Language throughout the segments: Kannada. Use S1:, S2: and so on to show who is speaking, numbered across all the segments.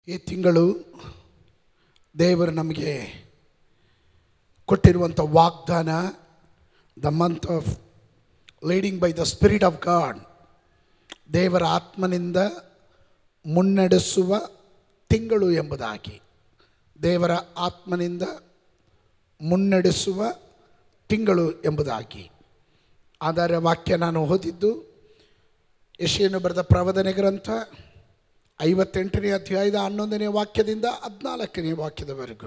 S1: ಈ ತಿಂಗಳು ದೇವರು ನಮಗೆ ಕೊಟ್ಟಿರುವಂಥ ವಾಗ್ದಾನ the month of leading by the spirit of God ದೇವರ ಆತ್ಮನಿಂದ ಮುನ್ನಡೆಸುವ ತಿಂಗಳು ಎಂಬುದಾಗಿ ದೇವರ ಆತ್ಮನಿಂದ ಮುನ್ನಡೆಸುವ ತಿಂಗಳು ಎಂಬುದಾಗಿ ಆಧಾರ ವಾಕ್ಯ ನಾನು ಓದಿದ್ದು ಯಶಿಯನ್ನು ಬರೆದ ಪ್ರವದನೆ ಗ್ರಂಥ ಐವತ್ತೆಂಟನೇ ಅಧ್ಯಾಯದ ಹನ್ನೊಂದನೇ ವಾಕ್ಯದಿಂದ ಹದಿನಾಲ್ಕನೇ ವಾಕ್ಯದವರೆಗೂ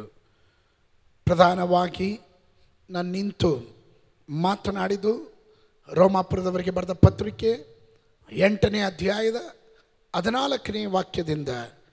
S1: ಪ್ರಧಾನವಾಗಿ ನಾನು ನಿಂತು ಮಾತನಾಡಿದ್ದು ರೋಮಾಪುರದವರಿಗೆ ಬರೆದ ಪತ್ರಿಕೆ ಎಂಟನೇ ಅಧ್ಯಾಯದ ಹದಿನಾಲ್ಕನೇ ವಾಕ್ಯದಿಂದ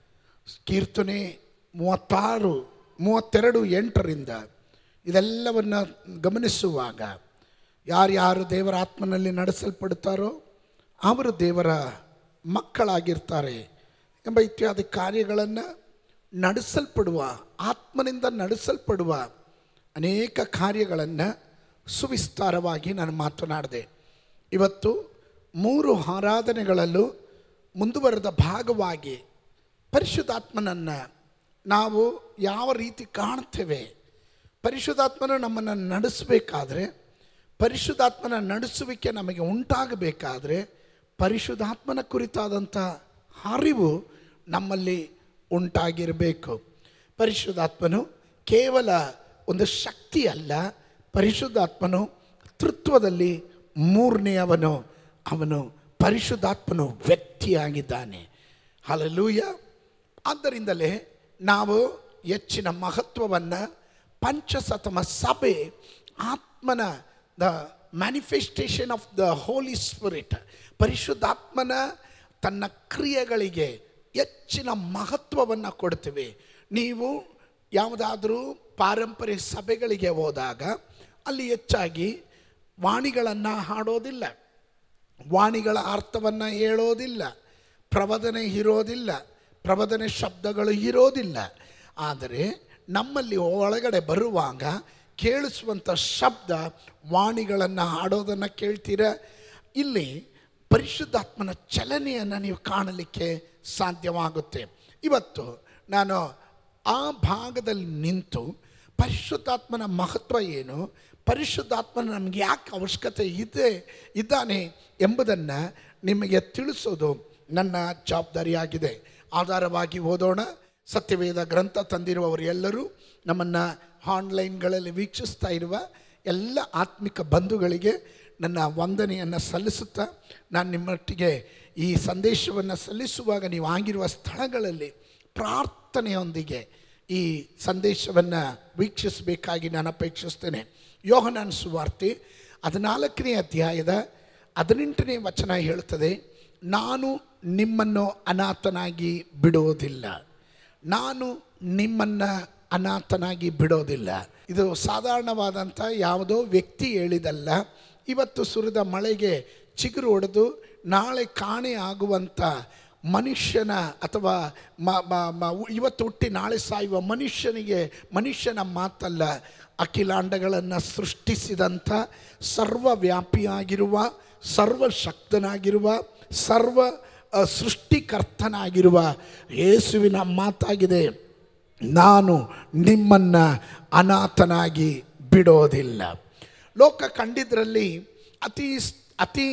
S1: ಕೀರ್ತನೆ ಮೂವತ್ತಾರು ಮೂವತ್ತೆರಡು ಎಂಟರಿಂದ ಇದೆಲ್ಲವನ್ನು ಗಮನಿಸುವಾಗ ಯಾರ್ಯಾರು ದೇವರ ಆತ್ಮನಲ್ಲಿ ನಡೆಸಲ್ಪಡುತ್ತಾರೋ ಅವರು ದೇವರ ಮಕ್ಕಳಾಗಿರ್ತಾರೆ ಎಂಬ ಇತ್ಯಾದಿ ಕಾರ್ಯಗಳನ್ನು ನಡೆಸಲ್ಪಡುವ ಆತ್ಮನಿಂದ ನಡೆಸಲ್ಪಡುವ ಅನೇಕ ಕಾರ್ಯಗಳನ್ನು ಸುವಿಸ್ತಾರವಾಗಿ ನಾನು ಮಾತನಾಡಿದೆ ಇವತ್ತು ಮೂರು ಆರಾಧನೆಗಳಲ್ಲೂ ಮುಂದುವರೆದ ಭಾಗವಾಗಿ ಪರಿಶುದ್ಧಾತ್ಮನನ್ನು ನಾವು ಯಾವ ರೀತಿ ಕಾಣ್ತೇವೆ ಪರಿಶುದ್ಧಾತ್ಮನು ನಮ್ಮನ್ನು ನಡೆಸಬೇಕಾದ್ರೆ ಪರಿಶುದ್ಧಾತ್ಮನ ನಡೆಸುವಿಕೆ ನಮಗೆ ಉಂಟಾಗಬೇಕಾದ್ರೆ ಪರಿಶುದ್ಧಾತ್ಮನ ಕುರಿತಾದಂಥ ಅರಿವು ನಮ್ಮಲ್ಲಿ ಉಂಟಾಗಿರಬೇಕು ಪರಿಶುದ್ಧಾತ್ಮನು ಕೇವಲ ಒಂದು ಶಕ್ತಿ ಅಲ್ಲ ಪರಿಶುದ್ಧಾತ್ಮನು ತೃತ್ವದಲ್ಲಿ ಮೂರನೆಯವನು ಅವನು ಪರಿಶುದ್ಧಾತ್ಮನು ವ್ಯಕ್ತಿಯಾಗಿದ್ದಾನೆ ಹಲಲೂಯ ಆದ್ದರಿಂದಲೇ ನಾವು ಹೆಚ್ಚಿನ ಮಹತ್ವವನ್ನು ಪಂಚಸತಮ ಸಭೆ ಆತ್ಮನ the manifestation of the holy spirit ಪರಿಶುದ್ಧಾತ್ಮನ ತನ್ನ ಕ್ರಿಯೆಗಳಿಗೆ ಹೆಚ್ಚಿನ ಮಹತ್ವವನ್ನು ಕೊಡ್ತೀವಿ ನೀವು ಯಾವುದಾದ್ರೂ ಪಾರಂಪರ್ಯ ಸಭೆಗಳಿಗೆ ಹೋದಾಗ ಅಲ್ಲಿ ಹೆಚ್ಚಾಗಿ ವಾಣಿಗಳನ್ನು ಹಾಡೋದಿಲ್ಲ ವಾಣಿಗಳ ಅರ್ಥವನ್ನು ಹೇಳೋದಿಲ್ಲ ಪ್ರವದನೆ ಇರೋದಿಲ್ಲ ಪ್ರವದನೆ ಶಬ್ದಗಳು ಇರೋದಿಲ್ಲ ಆದರೆ ನಮ್ಮಲ್ಲಿ ಒಳಗಡೆ ಬರುವಾಗ ಕೇಳಿಸುವಂಥ ಶಬ್ದ ವಾಣಿಗಳನ್ನು ಹಾಡೋದನ್ನು ಕೇಳ್ತೀರ ಇಲ್ಲಿ ಪರಿಶುದ್ಧಾತ್ಮನ ಚಲನೆಯನ್ನು ನೀವು ಕಾಣಲಿಕ್ಕೆ ಸಾಧ್ಯವಾಗುತ್ತೆ ಇವತ್ತು ನಾನು ಆ ಭಾಗದಲ್ಲಿ ನಿಂತು ಪರಿಶುದ್ಧಾತ್ಮನ ಮಹತ್ವ ಏನು ಪರಿಶುದ್ಧಾತ್ಮನ ನಮಗೆ ಯಾಕೆ ಅವಶ್ಯಕತೆ ಇದೆ ಇದ್ದಾನೆ ಎಂಬುದನ್ನು ನಿಮಗೆ ತಿಳಿಸೋದು ನನ್ನ ಜವಾಬ್ದಾರಿಯಾಗಿದೆ ಆಧಾರವಾಗಿ ಓದೋಣ ಸತ್ಯವೇದ ಗ್ರಂಥ ತಂದಿರುವವರು ಎಲ್ಲರೂ ನಮ್ಮನ್ನು ಆನ್ಲೈನ್ಗಳಲ್ಲಿ ವೀಕ್ಷಿಸ್ತಾ ಇರುವ ಎಲ್ಲ ಆತ್ಮಿಕ ಬಂಧುಗಳಿಗೆ ನನ್ನ ವಂದನೆಯನ್ನು ಸಲ್ಲಿಸುತ್ತಾ ನಾನು ನಿಮ್ಮೊಟ್ಟಿಗೆ ಈ ಸಂದೇಶವನ್ನು ಸಲ್ಲಿಸುವಾಗ ನೀವು ಆಗಿರುವ ಸ್ಥಳಗಳಲ್ಲಿ ಪ್ರಾರ್ಥನೆಯೊಂದಿಗೆ ಈ ಸಂದೇಶವನ್ನು ವೀಕ್ಷಿಸಬೇಕಾಗಿ ನಾನು ಅಪೇಕ್ಷಿಸ್ತೇನೆ ಯೋಹನಾನ್ ಸುವಾರ್ತೆ ಹದಿನಾಲ್ಕನೇ ಅಧ್ಯಾಯದ ಹದಿನೆಂಟನೇ ವಚನ ಹೇಳುತ್ತದೆ ನಾನು ನಿಮ್ಮನ್ನು ಅನಾಥನಾಗಿ ಬಿಡುವುದಿಲ್ಲ ನಾನು ನಿಮ್ಮನ್ನು ಅನಾಥನಾಗಿ ಬಿಡೋದಿಲ್ಲ ಇದು ಸಾಧಾರಣವಾದಂಥ ಯಾವುದೋ ವ್ಯಕ್ತಿ ಹೇಳಿದಲ್ಲ ಇವತ್ತು ಸುರಿದ ಮಳೆಗೆ ಚಿಗುರು ಹೊಡೆದು ನಾಳೆ ಕಾಣೆ ಆಗುವಂಥ ಮನುಷ್ಯನ ಅಥವಾ ಮ ಮ- ಮ ಇವತ್ತು ಹುಟ್ಟಿ ನಾಳೆ ಸಾಯುವ ಮನುಷ್ಯನಿಗೆ ಮನುಷ್ಯನ ಮಾತಲ್ಲ ಅಖಿಲಾಂಡಗಳನ್ನು ಸೃಷ್ಟಿಸಿದಂಥ ಸರ್ವವ್ಯಾಪಿಯಾಗಿರುವ ಸರ್ವಶಕ್ತನಾಗಿರುವ ಸರ್ವ ಅ, ಸೃಷ್ಟಿಕರ್ತನಾಗಿರುವ ಯೇಸುವಿನ ಮಾತಾಗಿದೆ ನಾನು ನಿಮ್ಮನ್ನು ಅನಾಥನಾಗಿ ಬಿಡೋದಿಲ್ಲ ಲೋಕ ಕಂಡಿದ್ರಲ್ಲಿ ಅತಿ ಅತಿ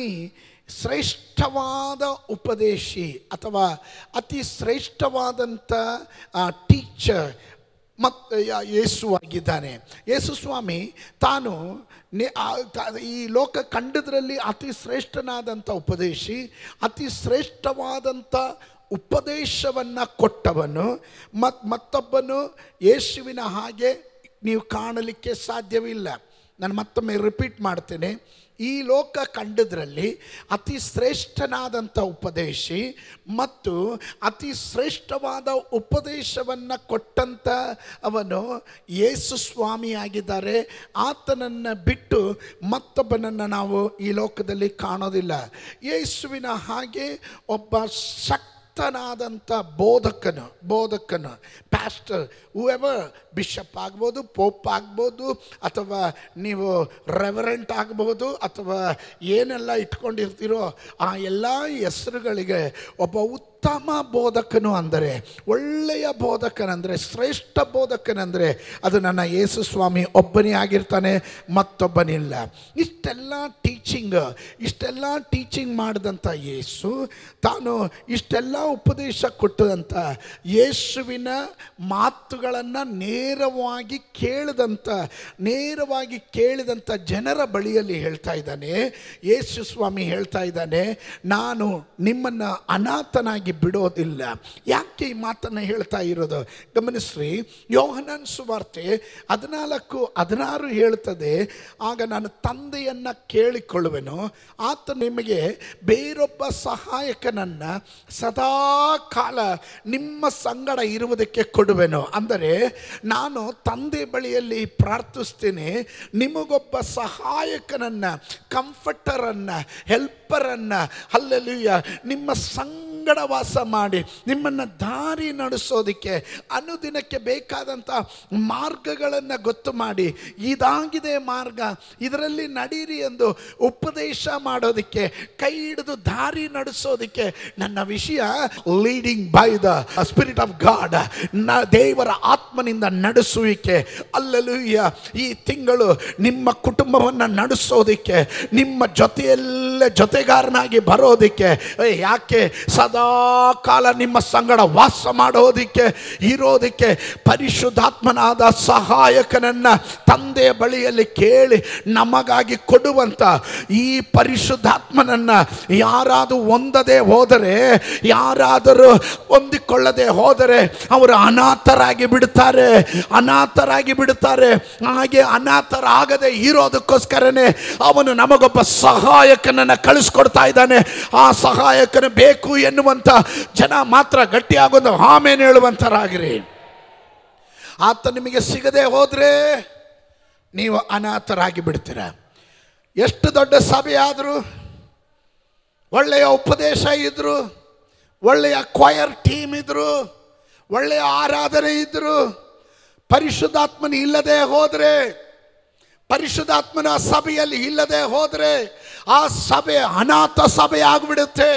S1: ಶ್ರೇಷ್ಠವಾದ ಉಪದೇಶಿ ಅಥವಾ ಅತಿ ಶ್ರೇಷ್ಠವಾದಂಥ ಟೀಚರ್ ಮತ್ತು ಯೇಸು ಆಗಿದ್ದಾನೆ ಯೇಸು ಸ್ವಾಮಿ ತಾನು ನಿ- ಆ, ತ- ಈ ಲೋಕ ಕಂಡದ್ರಲ್ಲಿ ಅತಿ ಶ್ರೇಷ್ಠನಾದಂಥ ಉಪದೇಶಿ ಅತಿ ಶ್ರೇಷ್ಠವಾದಂಥ ಉಪದೇಶವನ್ನು ಕೊಟ್ಟವನು ಮತ್ತು ಮತ್ತೊಬ್ಬನು ಯೇಸುವಿನ ಹಾಗೆ ನೀವು ಕಾಣಲಿಕ್ಕೆ ಸಾಧ್ಯವಿಲ್ಲ ನಾನು ಮತ್ತೊಮ್ಮೆ ರಿಪೀಟ್ ಮಾಡ್ತೇನೆ ಈ ಲೋಕ ಕಂಡದ್ರಲ್ಲಿ ಅತಿ ಶ್ರೇಷ್ಠನಾದಂಥ ಉಪದೇಶಿ ಮತ್ತು ಅತಿ ಶ್ರೇಷ್ಠವಾದ ಉಪದೇಶವನ್ನು ಕೊಟ್ಟಂಥ ಅವನು ಯೇಸು ಸ್ವಾಮಿಯಾಗಿದ್ದಾರೆ ಆತನನ್ನು ಬಿಟ್ಟು ಮತ್ತೊಬ್ಬನನ್ನು ನಾವು ಈ ಲೋಕದಲ್ಲಿ ಕಾಣೋದಿಲ್ಲ ಯೇಸುವಿನ ಹಾಗೆ ಒಬ್ಬ ಶಕ್ತ ಶಕ್ತನಾದಂಥ ಬೋಧಕನು ಬೋಧಕನು ಪ್ಯಾಸ್ಟರ್ ಎವರ್ ಬಿಷಪ್ ಆಗ್ಬೋದು ಪೋಪ್ ಆಗ್ಬೋದು ಅಥವಾ ನೀವು ರೆವರೆಂಟ್ ಆಗ್ಬೋದು ಅಥವಾ ಏನೆಲ್ಲ ಇಟ್ಕೊಂಡಿರ್ತೀರೋ ಆ ಎಲ್ಲ ಹೆಸರುಗಳಿಗೆ ಒಬ್ಬ ಉತ್ತಮ ಉತ್ತಮ ಬೋಧಕನು ಅಂದರೆ ಒಳ್ಳೆಯ ಬೋಧಕನಂದರೆ ಶ್ರೇಷ್ಠ ಬೋಧಕನಂದರೆ ಅದು ನನ್ನ ಯೇಸು ಸ್ವಾಮಿ ಒಬ್ಬನೇ ಆಗಿರ್ತಾನೆ ಮತ್ತೊಬ್ಬನಿಲ್ಲ ಇಷ್ಟೆಲ್ಲ ಟೀಚಿಂಗ್ ಇಷ್ಟೆಲ್ಲ ಟೀಚಿಂಗ್ ಮಾಡಿದಂಥ ಯೇಸು ತಾನು ಇಷ್ಟೆಲ್ಲ ಉಪದೇಶ ಕೊಟ್ಟದಂಥ ಯೇಸುವಿನ ಮಾತುಗಳನ್ನು ನೇರವಾಗಿ ಕೇಳಿದಂಥ ನೇರವಾಗಿ ಕೇಳಿದಂಥ ಜನರ ಬಳಿಯಲ್ಲಿ ಹೇಳ್ತಾ ಇದ್ದಾನೆ ಯೇಸು ಸ್ವಾಮಿ ಹೇಳ್ತಾ ಇದ್ದಾನೆ ನಾನು ನಿಮ್ಮನ್ನು ಅನಾಥನಾಗಿ ಬಿಡೋದಿಲ್ಲ ಯಾಕೆ ಈ ಮಾತನ್ನು ಹೇಳ್ತಾ ಇರೋದು ಗಮನಿಸ್ರಿ ಯೋಹನನ್ ಸುವಾರ್ತೆ ಹದಿನಾಲ್ಕು ಹದಿನಾರು ಹೇಳ್ತದೆ ಆಗ ನಾನು ತಂದೆಯನ್ನು ಕೇಳಿಕೊಳ್ಳುವೆನು ಆತ ನಿಮಗೆ ಬೇರೊಬ್ಬ ಸಹಾಯಕನನ್ನು ಸದಾ ಕಾಲ ನಿಮ್ಮ ಸಂಗಡ ಇರುವುದಕ್ಕೆ ಕೊಡುವೆನು ಅಂದರೆ ನಾನು ತಂದೆ ಬಳಿಯಲ್ಲಿ ಪ್ರಾರ್ಥಿಸ್ತೇನೆ ನಿಮಗೊಬ್ಬ ಸಹಾಯಕನನ್ನು ಕಂಫರ್ಟರನ್ನು ಹೆಲ್ಪರನ್ನು ಅಲ್ಲೆಲ್ಲೂಯ್ಯ ನಿಮ್ಮ ಸಂಗಡ ವಾಸ ಮಾಡಿ ನಿಮ್ಮನ್ನು ದಾರಿ ನಡೆಸೋದಕ್ಕೆ ಅನುದಿನಕ್ಕೆ ಬೇಕಾದಂಥ ಮಾರ್ಗಗಳನ್ನು ಗೊತ್ತು ಮಾಡಿ ಇದಾಗಿದೆ ಮಾರ್ಗ ಇದರಲ್ಲಿ ನಡೀರಿ ಎಂದು ಉಪದೇಶ ಮಾಡೋದಕ್ಕೆ ಕೈ ಹಿಡಿದು ದಾರಿ ನಡೆಸೋದಕ್ಕೆ ನನ್ನ ವಿಷಯ leading by the spirit of God ನ ದೇವರ ಆತ್ಮನಿಂದ ನಡೆಸುವಿಕೆ ಅಲ್ಲಲೂಯ್ಯ ಈ ತಿಂಗಳು ನಿಮ್ಮ ಕುಟುಂಬವನ್ನು ನಡೆಸೋದಕ್ಕೆ ನಿಮ್ಮ ಜೊತೆಯಲ್ಲೇ ಜೊತೆಗಾರನಾಗಿ ಬರೋದಕ್ಕೆ ಏ, ಯಾಕೆ ಸದಾ ಕಾಲ ನಿಮ್ಮ ಸಂಗಡ ವಾಸ ಮಾಡೋದಕ್ಕೆ ಇರೋದಕ್ಕೆ ಪರಿಶುದ್ಧಾತ್ಮನಾದ ಸಹಾಯಕನನ್ನ ತಂದೆಯ ಬಳಿಯಲ್ಲಿ ಕೇಳಿ ನಮಗಾಗಿ ಕೊಡುವಂತ ಈ ಪರಿಶುದ್ಧಾತ್ಮನನ್ನ ಯಾರಾದರೂ ಹೊಂದದೆ ಹೋದರೆ ಯಾರಾದರೂ ಹೊಂದಿಕೊಳ್ಳದೆ ಹೋದರೆ ಅವರು ಅನಾಥರಾಗಿ ಬಿಡ್ತಾರೆ ಅನಾಥರಾಗಿ ಬಿಡುತ್ತಾರೆ ಹಾಗೆ ಅನಾಥರಾಗದೆ ಇರೋದಕ್ಕೋಸ್ಕರನೇ ಅವನು ನಮಗೊಬ್ಬ ಸಹಾಯಕನನ್ನು ಕಳಿಸ್ಕೊಡ್ತಾ ಇದ್ದಾನೆ ಆ ಸಹಾಯಕನು ಬೇಕು ಎನ್ನುವಂಥ ಜನ ಮಾತ್ರ ಗಟ್ಟಿಯಾಗೊಂದು ಆಮೇಲೆ ಹೇಳುವಂಥರಾಗಿರಿ ಆತ ನಿಮಗೆ ಸಿಗದೆ ಹೋದರೆ ನೀವು ಅನಾಥರಾಗಿ ಬಿಡ್ತೀರ ಎಷ್ಟು ದೊಡ್ಡ ಸಭೆ ಆದರೂ ಒಳ್ಳೆಯ ಉಪದೇಶ ಇದ್ರು ಒಳ್ಳೆಯ ಕ್ವಯರ್ ಟೀಮ್ ಇದ್ರು ಒಳ್ಳೆಯ ಆರಾಧನೆ ಇದ್ರು ಪರಿಶುದ್ಧಾತ್ಮನ ಇಲ್ಲದೆ ಹೋದರೆ ಪರಿಶುದ್ಧಾತ್ಮನ ಸಭೆಯಲ್ಲಿ ಇಲ್ಲದೆ ಹೋದರೆ ಆ ಸಭೆ ಅನಾಥ ಸಭೆ ಆಗಿಬಿಡುತ್ತೆ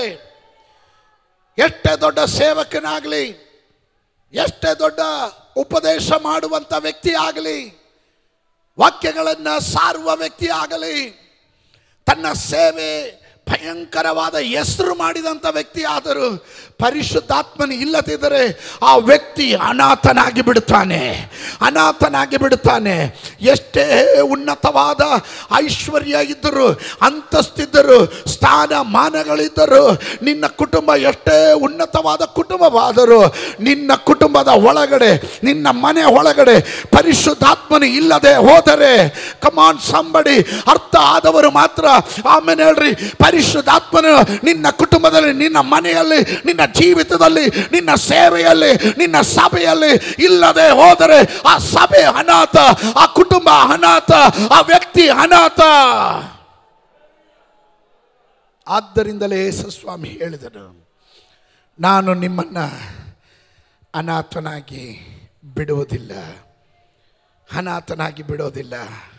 S1: ಎಷ್ಟೇ ದೊಡ್ಡ ಸೇವಕನಾಗಲಿ ಎಷ್ಟೇ ದೊಡ್ಡ ಉಪದೇಶ ಮಾಡುವಂಥ ವ್ಯಕ್ತಿ ಆಗಲಿ ವಾಕ್ಯಗಳನ್ನು ಸಾರುವ ವ್ಯಕ್ತಿ ಆಗಲಿ ತನ್ನ ಸೇವೆ ಭಯಂಕರವಾದ ಹೆಸರು ಮಾಡಿದಂಥ ವ್ಯಕ್ತಿ ಆದರೂ ಪರಿಶುದ್ಧಾತ್ಮನ ಇಲ್ಲದಿದ್ದರೆ ಆ ವ್ಯಕ್ತಿ ಅನಾಥನಾಗಿ ಬಿಡುತ್ತಾನೆ ಅನಾಥನಾಗಿ ಬಿಡುತ್ತಾನೆ ಎಷ್ಟೇ ಉನ್ನತವಾದ ಐಶ್ವರ್ಯ ಇದ್ದರು ಅಂತಸ್ತಿದ್ದರು ಸ್ಥಾನ ಮಾನಗಳಿದ್ದರು ನಿನ್ನ ಕುಟುಂಬ ಎಷ್ಟೇ ಉನ್ನತವಾದ ಕುಟುಂಬವಾದರೂ ನಿನ್ನ ಕುಟುಂಬದ ಒಳಗಡೆ ನಿನ್ನ ಮನೆ ಒಳಗಡೆ ಪರಿಶುದ್ಧಾತ್ಮನು ಇಲ್ಲದೆ ಹೋದರೆ ಕಮಾನ್ ಸಂಬಡಿ ಅರ್ಥ ಆದವರು ಮಾತ್ರ ಆಮೇಲೆ ಹೇಳ್ರಿ ಪರಿಶುದ್ಧಾತ್ಮನು ನಿನ್ನ ಕುಟುಂಬದಲ್ಲಿ ನಿನ್ನ ಮನೆಯಲ್ಲಿ ನಿನ್ನ ಜೀವಿತದಲ್ಲಿ ನಿನ್ನ ಸೇವೆಯಲ್ಲಿ ನಿನ್ನ ಸಭೆಯಲ್ಲಿ ಇಲ್ಲದೆ ಹೋದರೆ ಆ ಸಭೆ ಅನಾಥ ಆ ಕುಟುಂಬ ಅನಾಥ ಆ ವ್ಯಕ್ತಿ ಅನಾಥ ಆದ್ದರಿಂದಲೇ ಯೇಸುಸ್ವಾಮಿ ಹೇಳಿದನು ನಾನು ನಿಮ್ಮನ್ನು ಅನಾಥನಾಗಿ ಬಿಡುವುದಿಲ್ಲ ಅನಾಥನಾಗಿ ಬಿಡೋದಿಲ್ಲ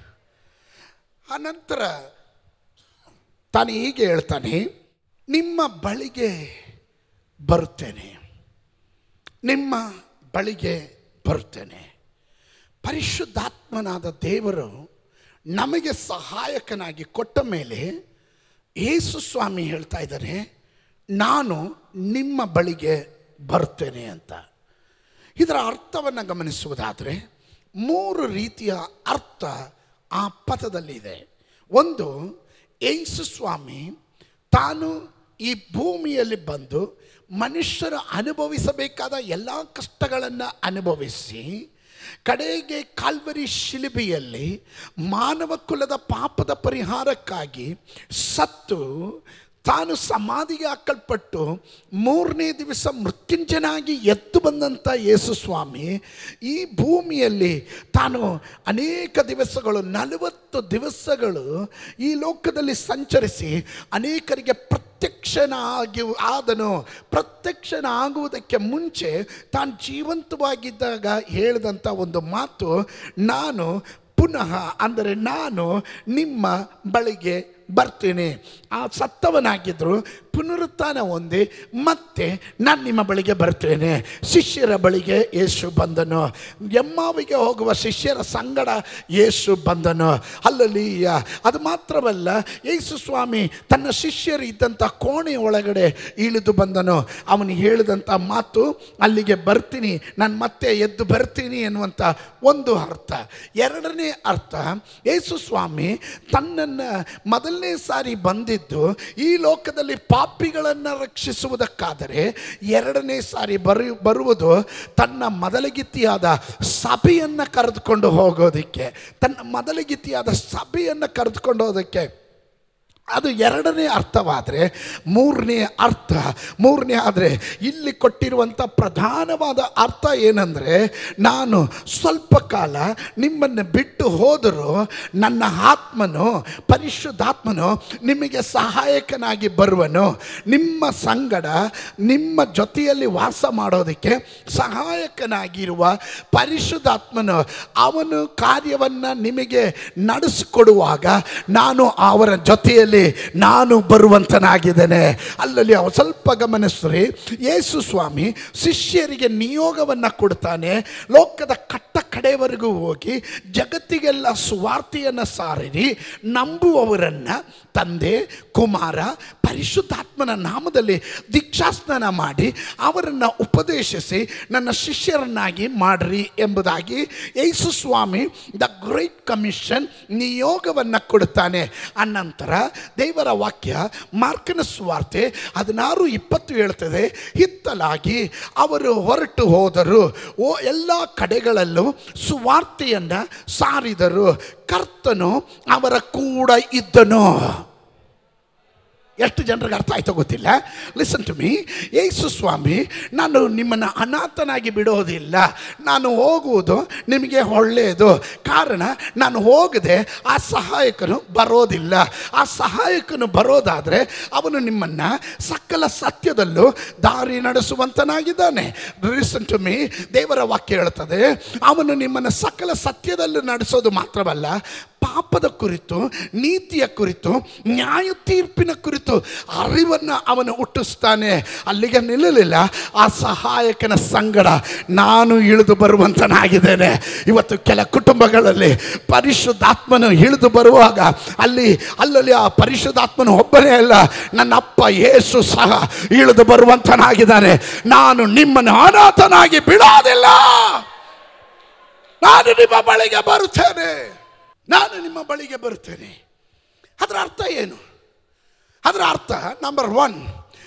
S1: ಅನಂತರ ತಾನು ಹೀಗೆ ಹೇಳ್ತಾನೆ ನಿಮ್ಮ ಬಳಿಗೆ ಬರುತ್ತೇನೆ ನಿಮ್ಮ ಬಳಿಗೆ ಬರುತ್ತೇನೆ ಪರಿಶುದ್ಧಾತ್ಮನಾದ ದೇವರು ನಮಗೆ ಸಹಾಯಕನಾಗಿ ಕೊಟ್ಟ ಮೇಲೆ ಯೇಸು ಸ್ವಾಮಿ ಹೇಳ್ತಾ ಇದ್ದಾರೆ ನಾನು ನಿಮ್ಮ ಬಳಿಗೆ ಬರ್ತೇನೆ ಅಂತ ಇದರ ಅರ್ಥವನ್ನು ಗಮನಿಸುವುದಾದರೆ ಮೂರು ರೀತಿಯ ಅರ್ಥ ಆ ಪದದಲ್ಲಿದೆ ಒಂದು ಯೇಸು ಸ್ವಾಮಿ ತಾನು ಈ ಭೂಮಿಯಲ್ಲಿ ಬಂದು ಮನುಷ್ಯರು ಅನುಭವಿಸಬೇಕಾದ ಎಲ್ಲ ಕಷ್ಟಗಳನ್ನು ಅನುಭವಿಸಿ ಕಡೆಗೆ ಕಾಲ್ವರಿ ಶಿಲಿಬೆಯಲ್ಲಿ ಮಾನವ ಕುಲದ ಪಾಪದ ಪರಿಹಾರಕ್ಕಾಗಿ ಸತ್ತು ತಾನು ಸಮಾಧಿಗೆ ಹಾಕಲ್ಪಟ್ಟು ಮೂರನೇ ದಿವಸ ಮೃತ್ಯುಂಜನಾಗಿ ಎದ್ದು ಬಂದಂಥ ಯೇಸು ಸ್ವಾಮಿ ಈ ಭೂಮಿಯಲ್ಲಿ ತಾನು ಅನೇಕ ದಿವಸಗಳು ನಲವತ್ತು ದಿವಸಗಳು ಈ ಲೋಕದಲ್ಲಿ ಸಂಚರಿಸಿ ಅನೇಕರಿಗೆ ಪ್ರತ್ಯಕ್ಷನಾಗಿ ಆದನು ಪ್ರತ್ಯಕ್ಷನ ಆಗುವುದಕ್ಕೆ ಮುಂಚೆ ತಾನು ಜೀವಂತವಾಗಿದ್ದಾಗ ಹೇಳಿದಂಥ ಒಂದು ಮಾತು ನಾನು ಪುನಃ ಅಂದರೆ ನಾನು ನಿಮ್ಮ ಬಳಿಗೆ ಬರ್ತೀನಿ ಆ ಸತ್ತವನಾಗಿದ್ದರು ಪುನರುತ್ಥಾನ ಹೊಂದಿ ಮತ್ತೆ ನಾನು ನಿಮ್ಮ ಬಳಿಗೆ ಬರ್ತೇನೆ ಶಿಷ್ಯರ ಬಳಿಗೆ ಯೇಸು ಬಂದನು ಎಮ್ಮಾವಿಗೆ ಹೋಗುವ ಶಿಷ್ಯರ ಸಂಗಡ ಯೇಸು ಬಂದನು ಅಲ್ಲಲ್ಲಿ ಅದು ಮಾತ್ರವಲ್ಲ ಯೇಸು ಸ್ವಾಮಿ ತನ್ನ ಶಿಷ್ಯರು ಇದ್ದಂಥ ಕೋಣೆ ಒಳಗಡೆ ಇಳಿದು ಬಂದನು ಅವನು ಹೇಳಿದಂಥ ಮಾತು ಅಲ್ಲಿಗೆ ಬರ್ತೀನಿ ನಾನು ಮತ್ತೆ ಎದ್ದು ಬರ್ತೀನಿ ಎನ್ನುವಂಥ ಒಂದು ಅರ್ಥ ಎರಡನೇ ಅರ್ಥ ಯೇಸು ಸ್ವಾಮಿ ತನ್ನನ್ನು ಮೊದಲನೇ ಸಾರಿ ಬಂದಿದ್ದು ಈ ಲೋಕದಲ್ಲಿ ಪಾಪಿಗಳನ್ನು ರಕ್ಷಿಸುವುದಕ್ಕಾದರೆ ಎರಡನೇ ಸಾರಿ ಬರು ಬರುವುದು ತನ್ನ ಮೊದಲಗಿತ್ತಿಯಾದ ಸಭೆಯನ್ನು ಕರೆದುಕೊಂಡು ಹೋಗೋದಕ್ಕೆ ತನ್ನ ಮೊದಲಗಿತ್ತಿಯಾದ ಸಭೆಯನ್ನು ಕರೆದುಕೊಂಡು ಹೋಗೋದಕ್ಕೆ ಅದು ಎರಡನೇ ಅರ್ಥವಾದರೆ ಮೂರನೇ ಅರ್ಥ ಮೂರನೇ ಆದರೆ ಇಲ್ಲಿ ಕೊಟ್ಟಿರುವಂಥ ಪ್ರಧಾನವಾದ ಅರ್ಥ ಏನಂದರೆ ನಾನು ಸ್ವಲ್ಪ ಕಾಲ ನಿಮ್ಮನ್ನು ಬಿಟ್ಟು ಹೋದರೂ ನನ್ನ ಆತ್ಮನು ಪರಿಶುದ್ಧಾತ್ಮನು ನಿಮಗೆ ಸಹಾಯಕನಾಗಿ ಬರುವನು ನಿಮ್ಮ ಸಂಗಡ ನಿಮ್ಮ ಜೊತೆಯಲ್ಲಿ ವಾಸ ಮಾಡೋದಕ್ಕೆ ಸಹಾಯಕನಾಗಿರುವ ಪರಿಶುದ್ಧಾತ್ಮನು ಅವನು ಕಾರ್ಯವನ್ನು ನಿಮಗೆ ನಡೆಸಿಕೊಡುವಾಗ ನಾನು ಅವರ ಜೊತೆಯಲ್ಲಿ ನಾನು ಬರುವಂತನಾಗಿದ್ದೇನೆ ಅಲ್ಲಲ್ಲಿ ಅವ ಸ್ವಲ್ಪ ಗಮನಿಸ್ರಿ ಯೇಸು ಸ್ವಾಮಿ ಶಿಷ್ಯರಿಗೆ ನಿಯೋಗವನ್ನು ಕೊಡ್ತಾನೆ ಲೋಕದ ಕಟ್ಟ ಕಡೆವರೆಗೂ ಹೋಗಿ ಜಗತ್ತಿಗೆಲ್ಲ ಸುವಾರ್ತೆಯನ್ನು ಸಾರಿರಿ ನಂಬುವವರನ್ನು ತಂದೆ ಕುಮಾರ ಪರಿಶುದ್ಧಾತ್ಮನ ನಾಮದಲ್ಲಿ ದೀಕ್ಷಾಸ್ನಾನ ಮಾಡಿ ಅವರನ್ನು ಉಪದೇಶಿಸಿ ನನ್ನ ಶಿಷ್ಯರನ್ನಾಗಿ ಮಾಡ್ರಿ ಎಂಬುದಾಗಿ Yesu Swami the great commission ನಿಯೋಗವನ್ನು ಕೊಡುತ್ತಾನೆ ಅನಂತರ ದೇವರ ವಾಕ್ಯ ಮಾರ್ಕನ ಸ್ವಾರ್ತೆ ಹದಿನಾರು ಇಪ್ಪತ್ತು ಹೇಳ್ತದೆ ಹಿತ್ತಲಾಗಿ ಅವರು ಹೊರಟು ಹೋದರು ಓ ಎಲ್ಲ ಕಡೆಗಳಲ್ಲೂ ಸುವಾರ್ತೆಯನ್ನು ಸಾರಿದರು ಕರ್ತನು ಅವರ ಕೂಡ ಇದ್ದನು ಎಷ್ಟು ಜನರಿಗೆ ಅರ್ಥ ಆಯ್ತೋ ಗೊತ್ತಿಲ್ಲ listen to me Yesu Swami ನಾನು ನಿಮ್ಮನ್ನು ಅನಾಥನಾಗಿ ಬಿಡೋದಿಲ್ಲ ನಾನು ಹೋಗುವುದು ನಿಮಗೆ ಒಳ್ಳೆಯದು ಕಾರಣ ನಾನು ಹೋಗದೆ ಆ ಸಹಾಯಕನು ಬರೋದಿಲ್ಲ ಆ ಸಹಾಯಕನು ಬರೋದಾದರೆ ಅವನು ನಿಮ್ಮನ್ನು ಸಕಲ ಸತ್ಯದಲ್ಲೂ ದಾರಿ ನಡೆಸುವಂತನಾಗಿದ್ದಾನೆ ಲಿಸನ್ ಟು ಮೀ ದೇವರ ವಾಕ್ಯ ಹೇಳ್ತದೆ ಅವನು ನಿಮ್ಮನ್ನು ಸಕಲ ಸತ್ಯದಲ್ಲೂ ನಡೆಸೋದು ಮಾತ್ರವಲ್ಲ ಪಾಪದ ಕುರಿತು ನೀತಿಯ ಕುರಿತು ನ್ಯಾಯ ತೀರ್ಪಿನ ಕುರಿತು ಅರಿವನ್ನು ಅವನು ಹುಟ್ಟಿಸ್ತಾನೆ ಅಲ್ಲಿಗೆ ನಿಲ್ಲಲಿಲ್ಲ ಆ ಸಹಾಯಕನ ಸಂಗಡ ನಾನು ಇಳಿದು ಬರುವಂತನಾಗಿದ್ದೇನೆ ಇವತ್ತು ಕೆಲ ಕುಟುಂಬಗಳಲ್ಲಿ ಪರಿಶುದ್ಧಾತ್ಮನು ಇಳಿದು ಬರುವಾಗ ಅಲ್ಲಿ ಅಲ್ಲಲ್ಲಿ ಆ ಪರಿಶುದ್ಧಾತ್ಮನು ಒಬ್ಬನೇ ಅಲ್ಲ ನನ್ನ ಅಪ್ಪ ಯೇಸು ಸಹ ಇಳಿದು ಬರುವಂತನಾಗಿದ್ದಾನೆ ನಾನು ನಿಮ್ಮನ್ನು ಅನಾಥನಾಗಿ ಬಿಡೋದಿಲ್ಲ ನಾನು ನಿಮ್ಮ ಬಳಿಗೆ ಬರುತ್ತೇನೆ ನಾನು ನಿಮ್ಮ ಬಳಿಗೆ ಬರುತ್ತೇನೆ ಅದರ ಅರ್ಥ ಏನು ಅದರ ಅರ್ಥ ನಂಬರ್ ಒನ್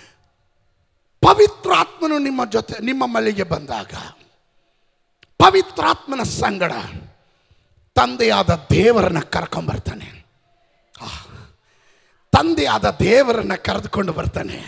S1: ಪವಿತ್ರಾತ್ಮನು ನಿಮ್ಮ ಜೊತೆ ನಿಮ್ಮ ಮಳಿಗೆ ಬಂದಾಗ ಪವಿತ್ರಾತ್ಮನ ಸಂಗಡ ತಂದೆಯಾದ ದೇವರನ್ನ ಕರ್ಕೊಂಬರ್ತಾನೆ ಆ, ತಂದೆಯಾದ ದೇವರನ್ನ ಕರೆದುಕೊಂಡು ಬರ್ತಾನೆ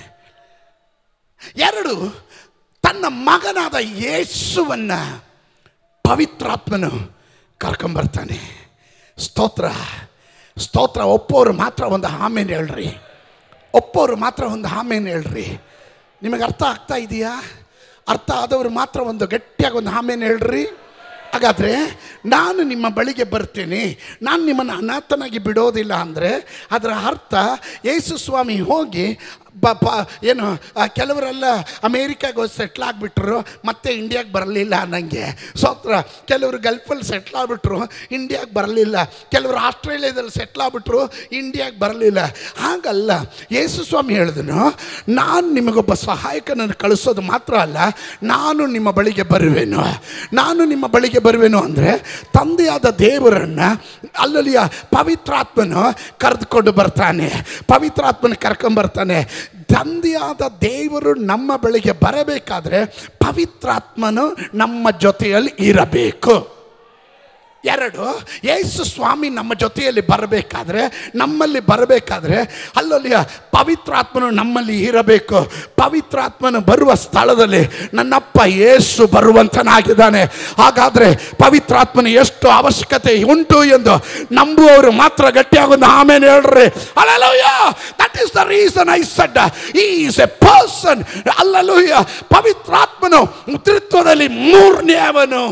S1: ಎರಡು ತನ್ನ ಮಗನಾದ ಯೇಸುವನ್ನ ಪವಿತ್ರಾತ್ಮನು ಕರ್ಕೊಂಬರ್ತಾನೆ ಸ್ತೋತ್ರ ಸ್ತೋತ್ರ ಒಪ್ಪೋರು ಮಾತ್ರ ಒಂದು ಆಮೇಲೆ ಹೇಳ್ರಿ ಒಪ್ಪೋರು ಮಾತ್ರ ಒಂದು ಆಮೇಲೆ ಹೇಳ್ರಿ ನಿಮಗೆ ಅರ್ಥ ಆಗ್ತಾ ಇದೆಯಾ ಅರ್ಥ ಆದವರು ಮಾತ್ರ ಒಂದು ಗಟ್ಟಿಯಾಗಿ ಒಂದು ಆಮೇಲೆ ಹೇಳ್ರಿ ಹಾಗಾದರೆ ನಾನು ನಿಮ್ಮ ಬಳಿಗೆ ಬರ್ತೀನಿ ನಾನು ನಿಮ್ಮನ್ನು ಅನಾಥನಾಗಿ ಬಿಡೋದಿಲ್ಲ ಅಂದರೆ ಅದರ ಅರ್ಥ ಯೇಸು ಸ್ವಾಮಿ ಹೋಗಿ ಬ ಪ ಏನು ಆ, ಕೆಲವರೆಲ್ಲ ಅಮೇರಿಕಾಗೆ ಹೋಗಿ ಸೆಟ್ಲ್ ಆಗಿಬಿಟ್ರು ಮತ್ತೆ ಇಂಡಿಯಾಗೆ ಬರಲಿಲ್ಲ ಅನ್ನಂಗೆ ಸೋತ್ರ ಕೆಲವರು ಗಲ್ಫಲ್ಲಿ ಸೆಟ್ಲ್ ಆಗಿಬಿಟ್ರು ಇಂಡಿಯಾಗೆ ಬರಲಿಲ್ಲ ಕೆಲವರು ಆಸ್ಟ್ರೇಲಿಯಾದಲ್ಲಿ ಸೆಟ್ಲ್ ಆಗಿಬಿಟ್ರು ಇಂಡಿಯಾಗೆ ಬರಲಿಲ್ಲ ಹಾಗಲ್ಲ ಯೇಸು ಸ್ವಾಮಿ ಹೇಳಿದನು ನಾನು ನಿಮಗೊಬ್ಬ ಸಹಾಯಕನನ್ನು ಕಳಿಸೋದು ಮಾತ್ರ ಅಲ್ಲ ನಾನು ನಿಮ್ಮ ಬಳಿಗೆ ಬರುವೆನು ನಾನು ನಿಮ್ಮ ಬಳಿಗೆ ಬರುವೆನು ಅಂದರೆ ತಂದೆಯಾದ ದೇವರನ್ನು ಅಲ್ಲಲ್ಲಿಯ ಪವಿತ್ರಾತ್ಮನು ಕರೆದುಕೊಂಡು ಬರ್ತಾನೆ ಪವಿತ್ರಾತ್ಮನ ಕರ್ಕೊಂಬರ್ತಾನೆ ತಂದೆಯಾದ ದೇವರು ನಮ್ಮ ಬಳಿಗೆ ಬರಬೇಕಾದ್ರೆ ಪವಿತ್ರಾತ್ಮನು ನಮ್ಮ ಜೊತೆಯಲ್ಲಿ ಇರಬೇಕು ಎರಡು ಯೇಸು ಸ್ವಾಮಿ ನಮ್ಮ ಜೊತೆಯಲ್ಲಿ ಬರಬೇಕಾದ್ರೆ ನಮ್ಮಲ್ಲಿ ಬರಬೇಕಾದ್ರೆ ಅಲ್ಲಲ್ಲಿಯ ಪವಿತ್ರಾತ್ಮನು ನಮ್ಮಲ್ಲಿ ಇರಬೇಕು ಪವಿತ್ರಾತ್ಮನು ಬರುವ ಸ್ಥಳದಲ್ಲಿ ನನ್ನಪ್ಪ ಯೇಸು ಬರುವಂತನಾಗಿದ್ದಾನೆ ಹಾಗಾದರೆ ಪವಿತ್ರಾತ್ಮನ ಎಷ್ಟು ಅವಶ್ಯಕತೆ ಉಂಟು ಎಂದು ನಂಬುವವರು ಮಾತ್ರ ಗಟ್ಟಿಯಾಗೊಂದು ಆಮೇಲೆ ಹೇಳ್ರಿ alleluia that is the reason I said is a person alleluia ಪವಿತ್ರಾತ್ಮನು ತ್ರಿತ್ವದಲ್ಲಿ ಮೂರನೇ ಅವನು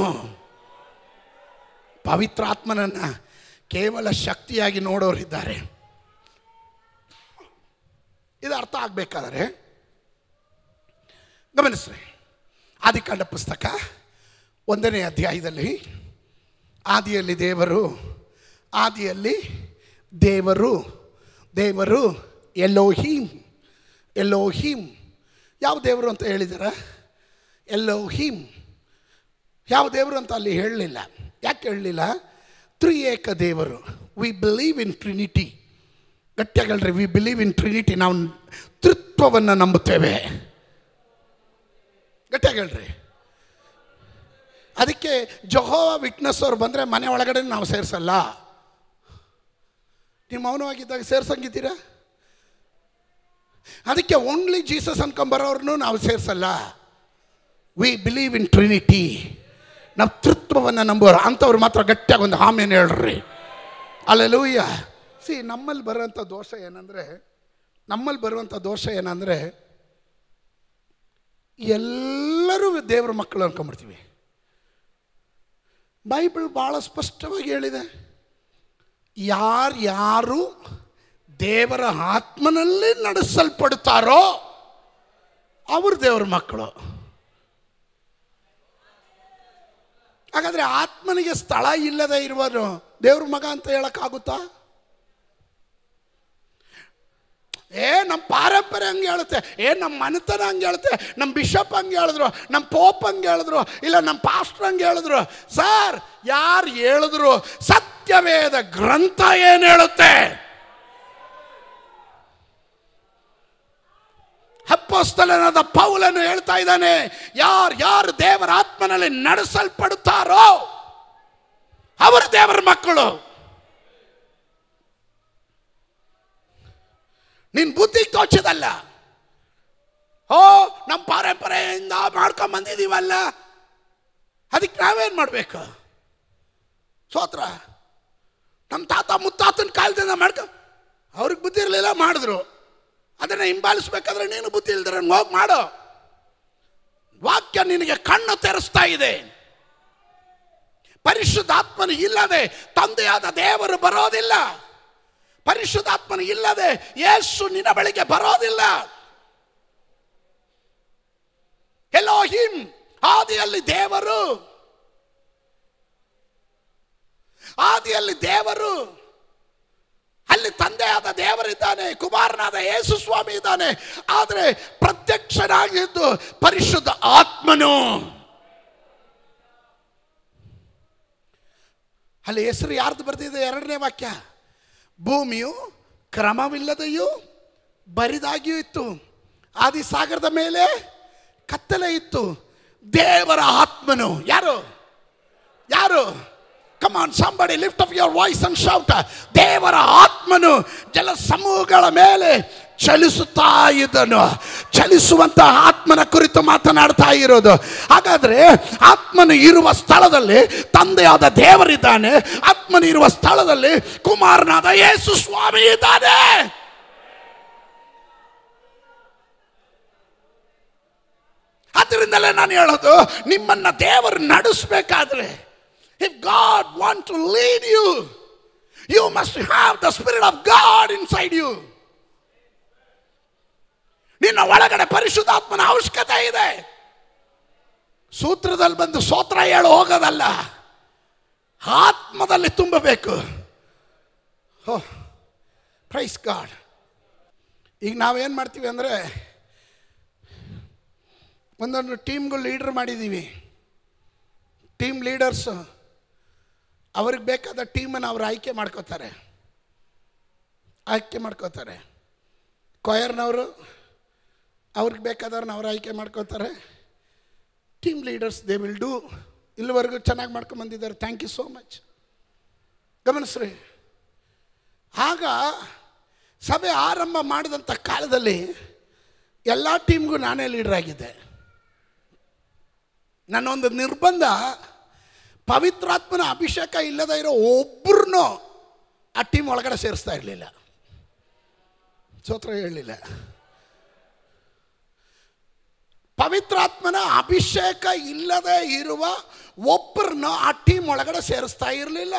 S1: ಪವಿತ್ರಾತ್ಮನನ್ನು ಕೇವಲ ಶಕ್ತಿಯಾಗಿ ನೋಡೋರಿದ್ದಾರೆ ಇದು ಅರ್ಥ ಆಗಬೇಕಾದ್ರೆ ಗಮನಿಸ್ರಿ ಆದಿಕಾಂಡ ಪುಸ್ತಕ ಒಂದನೇ ಅಧ್ಯಾಯದಲ್ಲಿ ಆದಿಯಲ್ಲಿ ದೇವರು ಆದಿಯಲ್ಲಿ ದೇವರು ದೇವರು ಎಲೋಹೀಮ್ ಎಲೋಹೀಮ್ ಯಾವ ದೇವರು ಅಂತ ಹೇಳಿದಾರ ಎಲೋಹೀಮ್ ಯಾವ ದೇವರು ಅಂತ ಅಲ್ಲಿ ಹೇಳಲಿಲ್ಲ ಯಾಕೆ ಹೇಳಲಿಲ್ಲ ತ್ರಿಏಕ ದೇವರು ವಿ ಬಿಲೀವ್ ಇನ್ ಟ್ರಿನಿಟಿ ಗಟ್ಟಿಯಾಗಲ್ರಿ ವಿ ಬಿಲೀವ್ ಇನ್ ಟ್ರಿನಿಟಿ ನಾವು ತೃತ್ವವನ್ನು ನಂಬುತ್ತೇವೆ ಗಟ್ಟಿಯಾಗಲ್ರಿ ಅದಕ್ಕೆ ಜೊಹೋ ವಿಟ್ನೆಸ್ ಅವ್ರು ಬಂದರೆ ಮನೆ ಒಳಗಡೆ ನಾವು ಸೇರಿಸಲ್ಲ ನೀವು ಮೌನವಾಗಿದ್ದಾಗ ಸೇರ್ಸಂಗಿದ್ದೀರಾ ಅದಕ್ಕೆ ಓನ್ಲಿ ಜೀಸಸ್ ಅನ್ಕೊಂಬರೋರ್ನು ನಾವು ಸೇರಿಸಲ್ಲ ವಿ ಬಿಲೀವ್ ಇನ್ ಟ್ರಿನಿಟಿ ನಾವು ತೃತ್ವವನ್ನು ನಂಬೋರು ಅಂಥವ್ರು ಮಾತ್ರ ಗಟ್ಟಿಯಾಗಿ ಒಂದು ಆಮೇಲೆ ಹೇಳ್ರಿ ಅಲ್ಲೆಲೂಯ್ಯ ಸಿ ನಮ್ಮಲ್ಲಿ ಬರುವಂಥ ದೋಷ ಏನಂದರೆ ನಮ್ಮಲ್ಲಿ ಬರುವಂಥ ದೋಷ ಏನಂದರೆ ಎಲ್ಲರೂ ದೇವರ ಮಕ್ಕಳು ಅನ್ಕೊಂಬಿಡ್ತೀವಿ ಬೈಬಲ್ ಭಾಳ ಸ್ಪಷ್ಟವಾಗಿ ಹೇಳಿದೆ ಯಾರ್ಯಾರು ದೇವರ ಆತ್ಮನಲ್ಲಿ ನಡೆಸಲ್ಪಡುತ್ತಾರೋ ಅವರು ದೇವರ ಮಕ್ಕಳು ಹಾಗಾದ್ರೆ ಆತ್ಮನಿಗೆ ಸ್ಥಳ ಇಲ್ಲದೆ ಇರುವರು ದೇವ್ರ ಮಗ ಅಂತ ಹೇಳಕ್ಕಾಗುತ್ತಾ ಏ ನಮ್ಮ ಪಾರಂಪರೆ ಹಂಗೆ ಹೇಳುತ್ತೆ ಏ ನಮ್ಮ ಮನೆತನ ಹಂಗೆ ಹೇಳುತ್ತೆ ನಮ್ಮ ಬಿಷಪ್ ಹಂಗೆ ಹೇಳಿದ್ರು ನಮ್ಮ ಪೋಪ್ ಹಂಗೆ ಹೇಳಿದ್ರು ಇಲ್ಲ ನಮ್ಮ ಪಾಸ್ಟರ್ ಹಂಗೆ ಹೇಳಿದ್ರು ಸರ್ ಯಾರು ಹೇಳಿದ್ರು ಸತ್ಯವೇದ ಗ್ರಂಥ ಏನು ಹೇಳುತ್ತೆ ಹಪ್ಪಸ್ತಲನಾದ ಪೌಲನು ಹೇಳ್ತಾ ಇದ್ದಾನೆ ಯಾರು ಯಾರು ದೇವರ ಆತ್ಮನಲ್ಲಿ ನಡೆಸಲ್ಪಡುತ್ತಾರೋ ಅವರು ದೇವರ ಮಕ್ಕಳು ನಿನ್ ಬುದ್ಧಿ ತೋಚದಲ್ಲ ಓ ನಮ್ಮ ಪಾರಂಪರೆಯಿಂದ ಮಾಡ್ಕೊಂಡ್ ಬಂದಿದೀವಲ್ಲ ಅದಕ್ಕೆ ನಾವೇನ್ ಮಾಡ್ಬೇಕು ಸೋತ್ರ ನಮ್ಮ ತಾತ ಮುತ್ತಾತನ ಕಾಲದಿಂದ ಮಾಡ್ಕೊ ಅವ್ರಿಗೆ ಬುದ್ಧಿ ಇರಲಿಲ್ಲ ಮಾಡಿದ್ರು ಅದನ್ನು ಹಿಂಬಾಲಿಸ್ಬೇಕಾದ್ರೆ ನೀನು ಬುದ್ಧಿ ಇಲ್ದ್ರೆ ಹೋಗಿ ಮಾಡೋ ವಾಕ್ಯ ನಿನಗೆ ಕಣ್ಣು ತೆರೆಸ್ತಾ ಇದೆ ಪರಿಶುದ್ಧಾತ್ಮನ ಇಲ್ಲದೆ ತಂದೆಯಾದ ದೇವರು ಬರೋದಿಲ್ಲ ಪರಿಶುದ್ಧಾತ್ಮನ ಇಲ್ಲದೆ ಯೇಸು ನಿನ್ನ ಬಳಿಗೆ ಬರೋದಿಲ್ಲ ಎಲೋಹಿಂ ಆದಿಯಲ್ಲಿ ದೇವರು ಆದಿಯಲ್ಲಿ ದೇವರು ಅಲ್ಲಿ ತಂದೆಯಾದ ದೇವರಿದ್ದಾನೆ ಕುಮಾರನಾದ ಯೇಸು ಸ್ವಾಮಿ ಇದ್ದಾನೆ ಆದರೆ ಪ್ರತ್ಯಕ್ಷನಾಗಿದ್ದು ಪರಿಶುದ್ಧ ಆತ್ಮನು ಅಲ್ಲಿ ಹೆಸರು ಯಾರ್ದು ಬರ್ದಿದೆ ಎರಡನೇ ವಾಕ್ಯ ಭೂಮಿಯು ಕ್ರಮವಿಲ್ಲದೆಯೂ ಬರಿದಾಗಿಯೂ ಇತ್ತು ಆದಿ ಸಾಗರದ ಮೇಲೆ ಕತ್ತಲೆ ಇತ್ತು ದೇವರ ಆತ್ಮನು ಯಾರು ಯಾರು come on somebody lift off your voice and shout ದೇವರ ಆತ್ಮನು ಜಲ ಸಮೂಹಗಳ ಮೇಲೆ ಚಲಿಸುತ್ತಾ ಇದ್ದನು ಚಲಿಸುವಂತ ಆತ್ಮನ ಕುರಿತು ಮಾತನಾಡ್ತಾ ಇರೋದು ಹಾಗಾದ್ರೆ ಆತ್ಮನು ಇರುವ ಸ್ಥಳದಲ್ಲಿ ತಂದೆಯಾದ ದೇವರಿದ್ದಾನೆ ಆತ್ಮನು ಇರುವ ಸ್ಥಳದಲ್ಲಿ ಕುಮಾರನಾದ ಯೇಸು ಸ್ವಾಮಿ ಇದ್ದಾನೆ ಅದರಿಂದಲೇ ನಾನು ಹೇಳೋದು ನಿಮ್ಮನ್ನ ದೇವರು ನಡೆಸಬೇಕಾದ್ರೆ if God want to lead you you must have the spirit of God inside you ನಿನ್ನ ಒಳಗಡೆ ಪರಿಶುದ್ಧಾತ್ಮನ ಅವಶ್ಯಕತೆ ಇದೆ ಸೂತ್ರದಲ್ಲಿ ಬಂದು ಸೋತ್ರ ಹೇಳು ಹೋಗೋದಲ್ಲ ಆತ್ಮದಲ್ಲಿ ತುಂಬಬೇಕು ಹೋ ಪ್ರೈಸ್ ಗಾಡ್ ಈಗ ನಾವೇನು ಮಾಡ್ತೀವಿ ಅಂದರೆ ಒಂದೊಂದು ಟೀಮ್ಗಳು ಲೀಡರ್ ಮಾಡಿದ್ದೀವಿ ಟೀಮ್ ಲೀಡರ್ಸು ಅವ್ರಿಗೆ ಬೇಕಾದ ಟೀಮನ್ನು ಅವರು ಆಯ್ಕೆ ಮಾಡ್ಕೋತಾರೆ ಆಯ್ಕೆ ಮಾಡ್ಕೋತಾರೆ ಕೊಯರ್ನವರು ಅವ್ರಿಗೆ ಬೇಕಾದವ್ರನ್ನ ಅವ್ರು ಆಯ್ಕೆ ಮಾಡ್ಕೋತಾರೆ team leaders they will do ಇಲ್ಲಿವರೆಗೂ ಚೆನ್ನಾಗಿ ಮಾಡ್ಕೊಂಬಂದಿದ್ದಾರೆ ಥ್ಯಾಂಕ್ ಯು ಸೋ ಮಚ್ ಗಮನಿಸ್ರಿ ಆಗ ಸಭೆ ಆರಂಭ ಮಾಡಿದಂಥ ಕಾಲದಲ್ಲಿ ಎಲ್ಲ ಟೀಮ್ಗೂ ನಾನೇ ಲೀಡರ್ ಆಗಿದ್ದೆ ನನ್ನೊಂದು ನಿರ್ಬಂಧ ಪವಿತ್ರಾತ್ಮನ ಅಭಿಷೇಕ ಇಲ್ಲದ ಇರೋ ಒಬ್ಬರನ್ನೂ ಆ ಟೀಮ್ ಒಳಗಡೆ ಸೇರಿಸ್ತಾ ಇರಲಿಲ್ಲ ಸೋತ್ರ ಹೇಳಲಿಲ್ಲ ಪವಿತ್ರಾತ್ಮನ ಅಭಿಷೇಕ ಇಲ್ಲದೆ ಇರುವ ಒಬ್ಬರನ್ನ ಆ ಟೀಮ್ ಒಳಗಡೆ ಸೇರಿಸ್ತಾ ಇರಲಿಲ್ಲ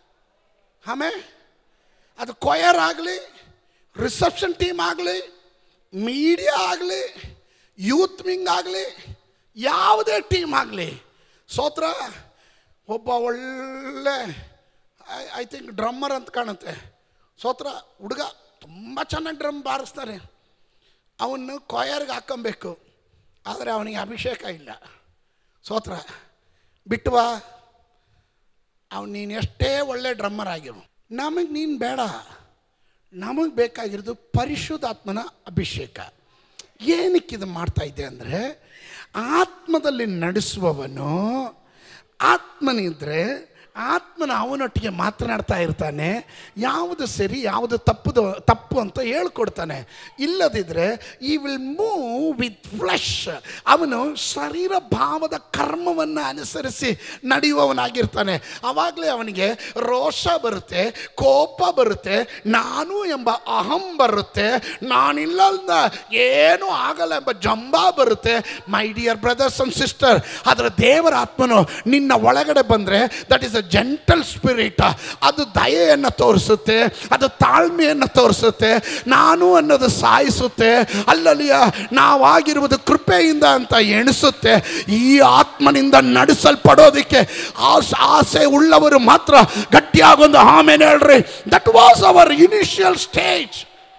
S1: ಆಮೇಲೆ ಅದು ಕೊಯರ್ ಆಗಲಿ ರಿಸೆಪ್ಷನ್ ಟೀಮ್ ಆಗಲಿ ಮೀಡಿಯಾ ಆಗಲಿ ಯೂತ್ ವಿಂಗ್ ಆಗಲಿ ಯಾವುದೇ ಟೀಮ್ ಆಗಲಿ ಸೋತ್ರ ಒಬ್ಬ ಒಳ್ಳೆ ಐ ಥಿಂಕ್ ಡ್ರಮ್ಮರ್ ಅಂತ ಕಾಣುತ್ತೆ ಸೋತ್ರ ಹುಡುಗ ತುಂಬ ಚೆನ್ನಾಗಿ ಡ್ರಮ್ ಬಾರಿಸ್ತಾನೆ ಅವನು ಕೊಯರ್ಗೆ ಹಾಕೊಬೇಕು ಆದರೆ ಅವನಿಗೆ ಅಭಿಷೇಕ ಇಲ್ಲ ಸೋತ್ರ ಬಿಟ್ಟವಾ ಅವ್ನು ನೀನು ಎಷ್ಟೇ ಒಳ್ಳೆ ಡ್ರಮ್ಮರ್ ಆಗಿರು ನಮಗೆ ನೀನು ಬೇಡ ನಮಗೆ ಬೇಕಾಗಿರೋದು ಪರಿಶುದ್ಧಾತ್ಮನ ಅಭಿಷೇಕ ಏನಕ್ಕೆ ಇದು ಮಾಡ್ತಾ ಇದ್ದೆ ಅಂದರೆ ಆತ್ಮದಲ್ಲಿ ನಡೆಸುವವನು ಆತ್ಮನಿದ್ರೆ ಆತ್ಮನ ಅವನೊಟ್ಟಿಗೆ ಮಾತನಾಡ್ತಾ ಇರ್ತಾನೆ ಯಾವುದು ಸರಿ ಯಾವುದು ತಪ್ಪುದು ತಪ್ಪು ಅಂತ ಹೇಳ್ಕೊಡ್ತಾನೆ ಇಲ್ಲದಿದ್ದರೆ ಈ ವಿಲ್ ಮೂವ್ ವಿತ್ ಫ್ಲೆಶ್ ಅವನು ಶರೀರ ಭಾವದ ಕರ್ಮವನ್ನು ಅನುಸರಿಸಿ ನಡೆಯುವವನಾಗಿರ್ತಾನೆ ಆವಾಗಲೇ ಅವನಿಗೆ ರೋಷ ಬರುತ್ತೆ ಕೋಪ ಬರುತ್ತೆ ನಾನು ಎಂಬ ಅಹಂ ಬರುತ್ತೆ ನಾನಿಲ್ಲ ಏನೂ ಆಗಲ್ಲ ಎಂಬ ಜಂಬ ಬರುತ್ತೆ my dear brothers and sister ಅದರ ದೇವರ ಆತ್ಮನು ನಿನ್ನ ಒಳಗಡೆ ಬಂದರೆ that is a gentle spirit ಅದು ದಯೆಯನ್ನು ತೋರಿಸುತ್ತೆ ಅದು ತಾಳ್ಮೆಯನ್ನು ತೋರಿಸುತ್ತೆ ನಾನು ಅನ್ನೋದು ಸಾಯಿಸುತ್ತೆ ಅಲ್ಲಲ್ಲಿಯ ನಾವಾಗಿರುವುದು ಕೃಪೆಯಿಂದ ಅಂತ ಎಣಿಸುತ್ತೆ ಈ ಆತ್ಮನಿಂದ ನಡೆಸಲ್ಪಡೋದಕ್ಕೆ ಆಸ್- ಆಸೆ ಉಳ್ಳವರು ಮಾತ್ರ ಗಟ್ಟಿಯಾಗೊಂದು ಆಮೇಲೆ ಹೇಳ್ರಿ that was our initial stage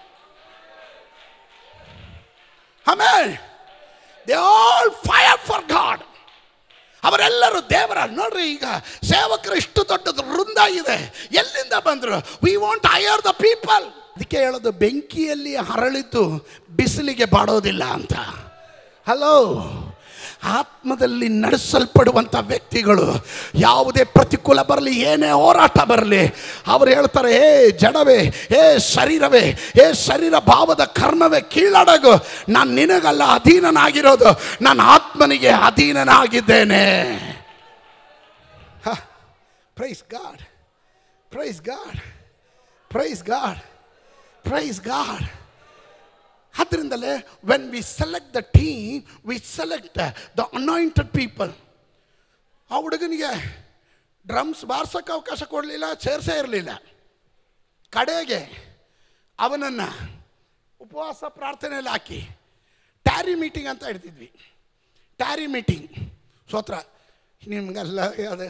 S1: ಆಮೇಲೆ they all fire for God ಅವರೆಲ್ಲರೂ ದೇವರ ನೋಡ್ರಿ ಈಗ ಸೇವಕರು ಇಷ್ಟು ದೊಡ್ಡದು ವೃಂದ ಇದೆ ಎಲ್ಲಿಂದ ಬಂದರು we want hire the people ಅದಕ್ಕೆ ಹೇಳೋದು ಬೆಂಕಿಯಲ್ಲಿ ಹರಳಿತು ಬಿಸಿಲಿಗೆ ಬಾಡೋದಿಲ್ಲ ಅಂತ ಹಲೋ ಆತ್ಮದಲ್ಲಿ ನಡೆಸಲ್ಪಡುವಂಥ ವ್ಯಕ್ತಿಗಳು ಯಾವುದೇ ಪ್ರತಿಕೂಲ ಬರಲಿ ಏನೇ ಹೋರಾಟ ಬರಲಿ ಅವರು ಹೇಳ್ತಾರೆ ಏ ಜಡವೇ ಏ ಶರೀರವೇ ಏ ಶರೀರ ಭಾವದ ಕರ್ಮವೇ ಕೀಳಡಗು ನಾನು ನಿನಗಲ್ಲ ಅಧೀನನಾಗಿರೋದು ನಾನು ಆತ್ಮನಿಗೆ ಅಧೀನನಾಗಿದ್ದೇನೆ praise God praise God praise God praise God ಅದರಿಂದಲೇ when we select the team we select the anointed people ಆ ಹುಡುಗನಿಗೆ ಡ್ರಮ್ಸ್ ಬಾರ್ಸೋಕ್ಕೆ ಅವಕಾಶ ಕೊಡಲಿಲ್ಲ ಸೇರ್ಸೇ ಇರಲಿಲ್ಲ ಕಡೆಗೆ ಅವನನ್ನು ಉಪವಾಸ ಪ್ರಾರ್ಥನೆಯಲ್ಲಿ ಹಾಕಿ ಟ್ಯಾರಿ ಮೀಟಿಂಗ್ ಅಂತ ಇಡ್ತಿದ್ವಿ ಟ್ಯಾರಿ ಮೀಟಿಂಗ್ ಸೋತ್ರ ನಿಮಗೆಲ್ಲ ಅದು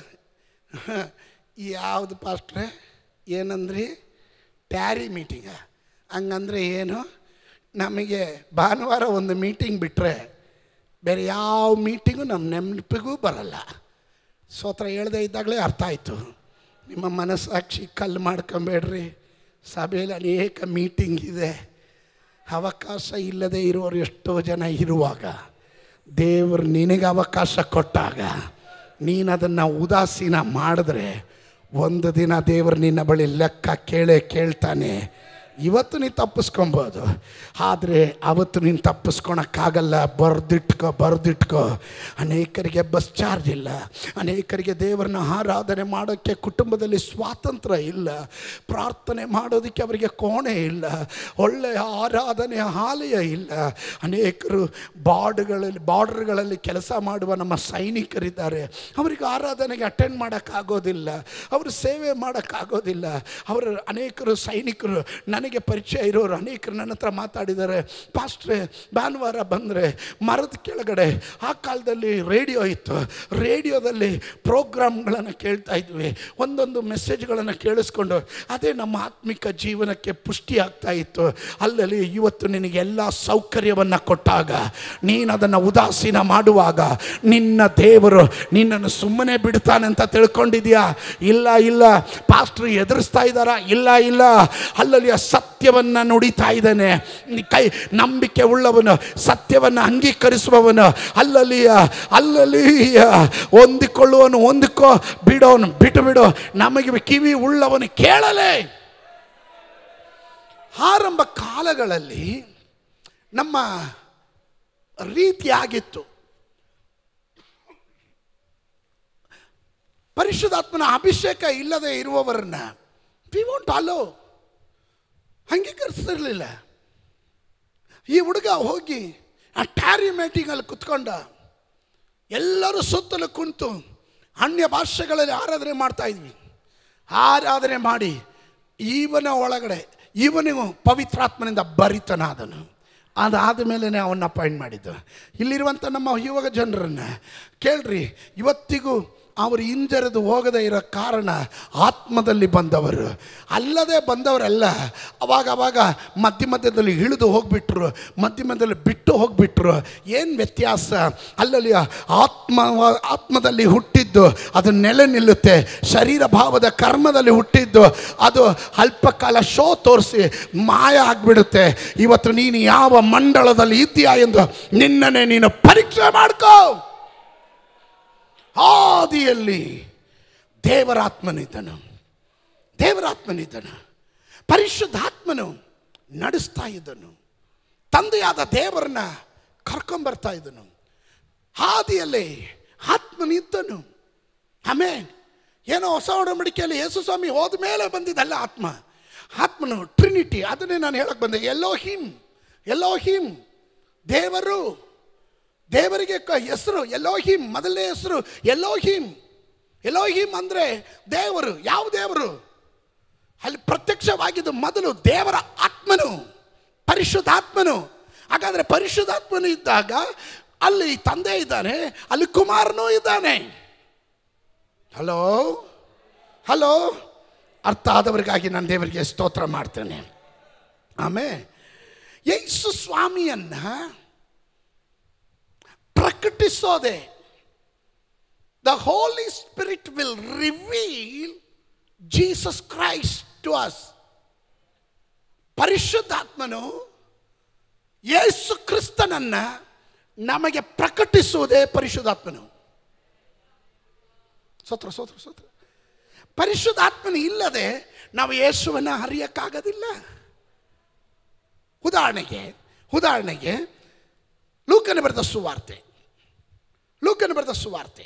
S1: ಯಾವುದು ಪಾಸ್ಟ್ರೆ ಏನಂದ್ರಿ ಟ್ಯಾರಿ ಮೀಟಿಂಗ ಹಂಗಂದ್ರೆ ಏನು ನಮಗೆ ಭಾನುವಾರ ಒಂದು ಮೀಟಿಂಗ್ ಬಿಟ್ಟರೆ ಬೇರೆ ಯಾವ ಮೀಟಿಂಗು ನಮ್ಮ ನೆನಪಿಗೂ ಬರಲ್ಲ ಸೋತ್ರ ಹೇಳ್ದೆ ಇದ್ದಾಗಲೇ ಅರ್ಥ ಆಯಿತು ನಿಮ್ಮ ಮನಸ್ಸಾಕ್ಷಿ ಕಲ್ಲು ಮಾಡ್ಕೊಂಬೇಡ್ರಿ ಸಭೆಯಲ್ಲಿ ಅನೇಕ ಮೀಟಿಂಗ್ ಇದೆ ಅವಕಾಶ ಇಲ್ಲದೆ ಇರೋರು ಎಷ್ಟೋ ಜನ ಇರುವಾಗ ದೇವರು ನಿನಗೆ ಅವಕಾಶ ಕೊಟ್ಟಾಗ ನೀನು ಅದನ್ನು ಉದಾಸೀನ ಮಾಡಿದ್ರೆ ಒಂದು ದಿನ ದೇವರು ನಿನ್ನ ಬಳಿ ಲೆಕ್ಕ ಕೇಳೇ ಕೇಳ್ತಾನೆ ಇವತ್ತು ನೀನು ತಪ್ಪಿಸ್ಕೊಬೋದು ಆದರೆ ಅವತ್ತು ನೀನು ತಪ್ಪಿಸ್ಕೊಳಕ್ಕಾಗಲ್ಲ ಬರೆದಿಟ್ಕೋ ಬರೆದಿಟ್ಕೋ ಅನೇಕರಿಗೆ ಬಸ್ ಚಾರ್ಜ್ ಇಲ್ಲ ಅನೇಕರಿಗೆ ದೇವರನ್ನ ಆರಾಧನೆ ಮಾಡೋಕ್ಕೆ ಕುಟುಂಬದಲ್ಲಿ ಸ್ವಾತಂತ್ರ್ಯ ಇಲ್ಲ ಪ್ರಾರ್ಥನೆ ಮಾಡೋದಕ್ಕೆ ಅವರಿಗೆ ಕೋಣೆ ಇಲ್ಲ ಒಳ್ಳೆಯ ಆರಾಧನೆಯ ಆಲಯ ಇಲ್ಲ ಅನೇಕರು ಬಾರ್ಡ್ಗಳಲ್ಲಿ ಬಾರ್ಡರ್ಗಳಲ್ಲಿ ಕೆಲಸ ಮಾಡುವ ನಮ್ಮ ಸೈನಿಕರಿದ್ದಾರೆ ಅವರಿಗೆ ಆರಾಧನೆಗೆ ಅಟೆಂಡ್ ಮಾಡೋಕ್ಕಾಗೋದಿಲ್ಲ ಅವರು ಸೇವೆ ಮಾಡೋಕ್ಕಾಗೋದಿಲ್ಲ ಅವರು ಅನೇಕರು ಸೈನಿಕರು ನನಗೆ ಪರಿಚಯ ಇರೋರು ಅನೇಕರು ನನ್ನ ಹತ್ರ ಮಾತಾಡಿದ್ದಾರೆ ಪಾಸ್ಟ್ರೆ ಭಾನುವಾರ ಬಂದರೆ ಮರದ ಕೆಳಗಡೆ ಆ ಕಾಲದಲ್ಲಿ ರೇಡಿಯೋ ಇತ್ತು ರೇಡಿಯೋದಲ್ಲಿ ಪ್ರೋಗ್ರಾಮ್ಗಳನ್ನು ಕೇಳ್ತಾ ಇದ್ವಿ ಒಂದೊಂದು ಮೆಸೇಜ್ಗಳನ್ನು ಕೇಳಿಸ್ಕೊಂಡು ಅದೇ ನಮ್ಮ ಆತ್ಮಿಕ ಜೀವನಕ್ಕೆ ಪುಷ್ಟಿ ಆಗ್ತಾ ಇತ್ತು ಅಲ್ಲಲ್ಲಿ ಇವತ್ತು ನಿನಗೆ ಎಲ್ಲ ಸೌಕರ್ಯವನ್ನು ಕೊಟ್ಟಾಗ ನೀನು ಅದನ್ನು ಉದಾಸೀನ ಮಾಡುವಾಗ ನಿನ್ನ ದೇವರು ನಿನ್ನನ್ನು ಸುಮ್ಮನೆ ಬಿಡ್ತಾನೆ ಅಂತ ತಿಳ್ಕೊಂಡಿದ್ಯಾ ಇಲ್ಲ ಇಲ್ಲ ಪಾಸ್ಟ್ರು ಎದುರಿಸ್ತಾ ಇದ್ದಾರಾ ಇಲ್ಲ ಇಲ್ಲ ಅಲ್ಲಲ್ಲಿ ಆ ಸತ್ಯವನ್ನು ನುಡಿತಾ ಇದ್ದಾನೆ ನೀ ಕೈ ನಂಬಿಕೆ ಉಳ್ಳವನು ಸತ್ಯವನ್ನು ಅಂಗೀಕರಿಸುವವನು ಅಲ್ಲಲ್ಲಿ ಅಲ್ಲಲ್ಲಿ ಹೊಂದಿಕೊಳ್ಳುವನು ಹೊಂದಿಕೋ ಬಿಡೋನು ಬಿಟ್ಟು ಬಿಡು ನಮಗೆ ಕಿವಿ ಉಳ್ಳವನು ಕೇಳಲೇ ಆರಂಭ ಕಾಲಗಳಲ್ಲಿ ನಮ್ಮ ರೀತಿಯಾಗಿತ್ತು ಪರಿಶುದ್ಧಾತ್ಮನ ಅಭಿಷೇಕ ಇಲ್ಲದೆ ಇರುವವರನ್ನ ವಿ ವಾಂಟ್ ಅಲೋ ಅಂಗೀಕರಿಸ್ತಿರ್ಲಿಲ್ಲ ಈ ಹುಡುಗ ಹೋಗಿ ಆ ಟ್ಯಾರಿ ಮೀಟಿಂಗಲ್ಲಿ ಕುತ್ಕೊಂಡ ಎಲ್ಲರೂ ಸುತ್ತಲೂ ಕುಂತು ಅನ್ಯ ಭಾಷೆಗಳಲ್ಲಿ ಆರಾಧನೆ ಮಾಡ್ತಾ ಇದ್ವಿ ಆರಾಧನೆ ಮಾಡಿ ಇವನ ಒಳಗಡೆ ಇವನಿಗೂ ಪವಿತ್ರಾತ್ಮನಿಂದ ಭರಿತನಾದನು ಅದಾದ ಮೇಲೆ ಅವನ್ನ ಅಪಾಯಿಂಟ್ ಮಾಡಿದ್ದು ಇಲ್ಲಿರುವಂಥ ನಮ್ಮ ಯುವಕ ಜನರನ್ನು ಕೇಳ್ರಿ ಇವತ್ತಿಗೂ ಅವರು ಹಿಂಜರಿದು ಹೋಗದೇ ಇರೋ ಕಾರಣ ಆತ್ಮದಲ್ಲಿ ಬಂದವರು ಅಲ್ಲದೆ ಬಂದವರಲ್ಲ ಅವಾಗ ಅವಾಗ ಮಧ್ಯ ಮಧ್ಯದಲ್ಲಿ ಇಳಿದು ಹೋಗ್ಬಿಟ್ರು ಮಧ್ಯ ಮಧ್ಯದಲ್ಲಿ ಬಿಟ್ಟು ಹೋಗ್ಬಿಟ್ರು ಏನು ವ್ಯತ್ಯಾಸ ಅಲ್ಲಲ್ಲಿ ಆತ್ಮ ಆತ್ಮದಲ್ಲಿ ಹುಟ್ಟಿದ್ದು ಅದು ನೆಲೆ ನಿಲ್ಲುತ್ತೆ ಶರೀರ ಭಾವದ ಕರ್ಮದಲ್ಲಿ ಹುಟ್ಟಿದ್ದು ಅದು ಅಲ್ಪ ಕಾಲ ಶೋ ತೋರಿಸಿ ಮಾಯ ಆಗಿಬಿಡುತ್ತೆ ಇವತ್ತು ನೀನು ಯಾವ ಮಂಡಳದಲ್ಲಿ ಇದೆಯಾ ಎಂದು ನಿನ್ನನ್ನೇ ನೀನು ಪರೀಕ್ಷೆ ಮಾಡ್ಕೋ ಆದಿಯಲ್ಲಿ ದೇವರಾತ್ಮನಿದ್ದನು ದೇವರಾತ್ಮನಿದ್ದನು ಪರಿಶುದ್ಧಾತ್ಮನು ನಡೆಸ್ತಾ ಇದ್ದನು ತಂದೆಯಾದ ದೇವರನ್ನ ಕರ್ಕೊಂಬರ್ತಾ ಇದ್ದನು ಹಾದಿಯಲ್ಲಿ ಆತ್ಮನಿದ್ದನು ಆಮೇಲೆ ಏನೋ ಹೊಸ ಒಡಂಬಡಿಕೆಯಲ್ಲಿ ಯೇಸು ಸ್ವಾಮಿ ಹೋದ ಮೇಲೆ ಬಂದಿದ್ದಲ್ಲ ಆತ್ಮ ಆತ್ಮನು ಟ್ರಿನಿಟಿ ಅದನ್ನೇ ನಾನು ಹೇಳಕ್ಕೆ ಬಂದೆ ಎಲ್ಲೋ ಹಿಮ್ ಎಲ್ಲೋ ಹಿಮ್ ದೇವರು ದೇವರಿಗೆ ಕ- ಹೆಸರು ಎಲೋಹಿಮ್ ಮೊದಲನೇ ಹೆಸರು ಎಲೋಹಿಮ್ ಎಲೋಹಿಮ್ ಅಂದರೆ ದೇವರು ಯಾವ ದೇವರು ಅಲ್ಲಿ ಪ್ರತ್ಯಕ್ಷವಾಗಿದ್ದು ಮೊದಲು ದೇವರ ಆತ್ಮನು ಪರಿಶುದ್ಧಾತ್ಮನು ಹಾಗಾದರೆ ಪರಿಶುದ್ಧಾತ್ಮನು ಇದ್ದಾಗ ಅಲ್ಲಿ ತಂದೆ ಇದ್ದಾನೆ ಅಲ್ಲಿ ಕುಮಾರನೂ ಇದ್ದಾನೆ ಹಲೋ ಹಲೋ ಅರ್ಥ ಆದವರಿಗಾಗಿ ನಾನು ದೇವರಿಗೆ ಸ್ತೋತ್ರ ಮಾಡ್ತೇನೆ ಆಮೇಲೆ ಯೇಸು ಸ್ವಾಮಿಯನ್ನ ಪ್ರಕಟಿಸೋದೆ the holy spirit will reveal Jesus Christ to us ಪರಿಶುದ್ಧಾತ್ಮನು ಯೇಸು ಕ್ರಿಸ್ತನನ್ನ ನಮಗೆ ಪ್ರಕಟಿಸುವುದೇ ಪರಿಶುದ್ಧಾತ್ಮನು ಸೋತ್ರ ಸೋತ್ರ ಸೋತ್ರ ಪರಿಶುದ್ಧಾತ್ಮನ ಇಲ್ಲದೆ ನಾವು ಯೇಸುವನ್ನು ಹರಿಯಕ್ಕಾಗೋದಿಲ್ಲ ಉದಾಹರಣೆಗೆ ಉದಾಹರಣೆಗೆ ಲೂಕನ ಬರೆದ ಸುವಾರ್ತೆ ಲೂಕನ ಬರೆದ ಸುವಾರ್ತೆ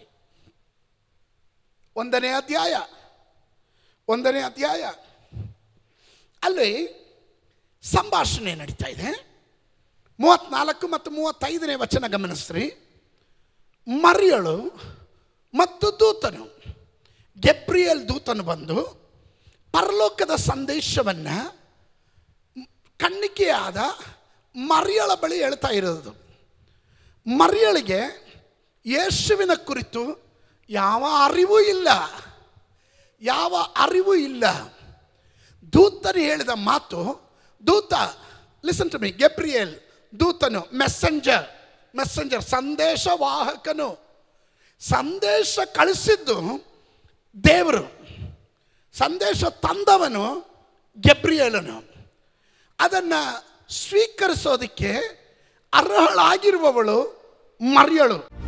S1: ಒಂದನೇ ಅಧ್ಯಾಯ ಒಂದನೇ ಅಧ್ಯಾಯ ಅಲ್ಲಿ ಸಂಭಾಷಣೆ ನಡೀತಾ ಇದೆ ಮೂವತ್ನಾಲ್ಕು ಮತ್ತು ಮೂವತ್ತೈದನೇ ವಚನ ಗಮನಿಸ್ರಿ ಮರಿಯಳು ಮತ್ತು ದೂತನು ಗೆಬ್ರಿಯಲ್ ದೂತನು ಬಂದು ಪರಲೋಕದ ಸಂದೇಶವನ್ನು ಕಣ್ಣಿಕೆಯಾದ ಮರಿಯಳ ಬಳಿ ಹೇಳ್ತಾ ಇರೋದು ಮರಿಯಳಿಗೆ ಯೇಸುವಿನ ಕುರಿತು ಯಾವ ಅರಿವು ಇಲ್ಲ ಯಾವ ಅರಿವು ಇಲ್ಲ ದೂತನು ಹೇಳಿದ ಮಾತು ದೂತ ಲಿಸನ್ ಟು ಮಿ ಗೆಬ್ರಿಯಲ್ ದೂತನು ಮೆಸ್ಸೆಂಜರ್ ಮೆಸ್ಸೆಂಜರ್ ಸಂದೇಶವಾಹಕನು ಸಂದೇಶ ಕಳಿಸಿದ್ದು ದೇವರು ಸಂದೇಶ ತಂದವನು ಗೆಬ್ರಿಯಲನು ಅದನ್ನು ಸ್ವೀಕರಿಸೋದಕ್ಕೆ ಅರ್ಹಳಾಗಿರುವವಳು ಮರಿಯಳು